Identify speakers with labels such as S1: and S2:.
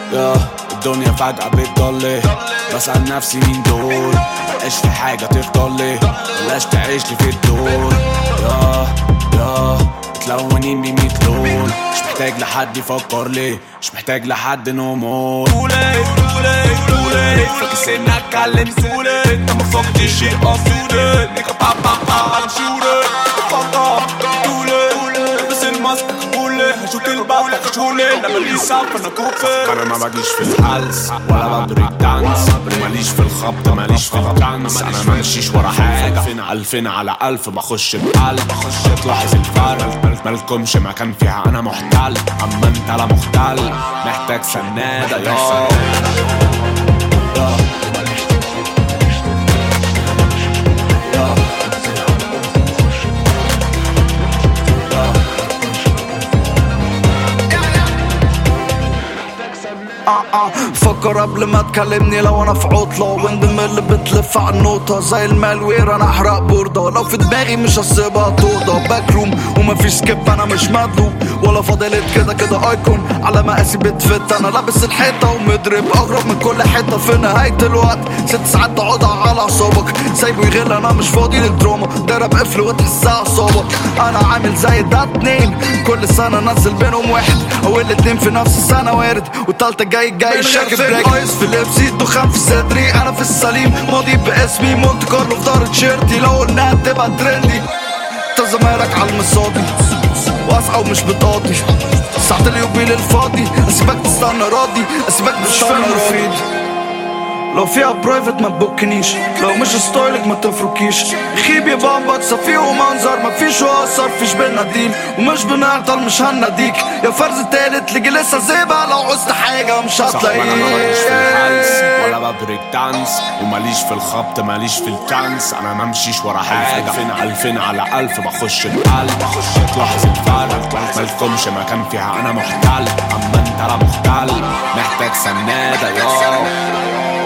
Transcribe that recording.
S1: يا الدنيا فجأة بتضل بسأل نفسي مين دول مبقاش في حاجة تفضل لي بلاش تعيش لي في الدور يا يا متلونين بميت لون مش محتاج لحد يفكر لي مش محتاج لحد نمور
S2: تولي تولي تولي فاكر سنة اتكلم تولي انت ما فكرتش شيء اصولي نيكا با با با I'm shooting fuck off تولي بس الماسك قولي هشوت الباب هشولي لما بيساب انا كوفي
S1: انا ما بجيش في الحلس ولا ببريك دانس ماليش في الخبط ماليش في الترانس انا ما امشيش ورا حاجه فين الفين على الف بخش بقلب بخش تلاحظ الفرق مالكمش مكان فيها انا محتل اما انت لا مختل محتاج سناده يا
S3: آه آه فكر قبل ما تكلمني لو انا في عطلة وندم اللي بتلف على النوتة زي المالوير انا احرق بوردة لو في دماغي مش هسيبها توضة باك روم ومفيش سكيب انا مش مدلوب ولا فاضلت كده كده ايكون على مقاسي بتفت انا لابس الحيطة ومضرب اغرب من كل حتة في نهاية الوقت ست ساعات تقعدها على اعصابك سايبه يغل انا مش فاضي للدراما ضرب قفل وتحسها اعصابك انا عامل زي ده اتنين كل سنة نزل بينهم واحد او الاتنين في نفس السنة وارد والتالتة جاي جاي شاكب بريك ايس في لبسي دخان في صدري انا في السليم ماضي باسمي مونت كارلو في ظهر تيشيرتي لو قلناها تبقى ترندي انت زمانك على المصادي واسعى ومش بتقاضي ساعة اليوبيل الفاضي اسيبك تستنى راضي اسيبك تستنى مفيد لو فيها برايفت ما تبكنيش لو مش ستايلك ما تفركيش خيب يا بابا تصفيه ومنظر ما فيش اثر فيش بينا ديل ومش بنعطل مش هناديك يا فرز تالت لجي لسه زيبة لو عوزت حاجة مش
S1: صح انا ماليش في الحلس
S3: هتلاقيه
S1: ولا ببريك دانس وماليش في الخبط ماليش في الترانس انا ما امشيش ورا حاجه فين الفين على الف بخش بقلب بخش تلاحظ الفرق مالكمش مكان فيها انا محتل اما انت لا مختل محتاج سناده يا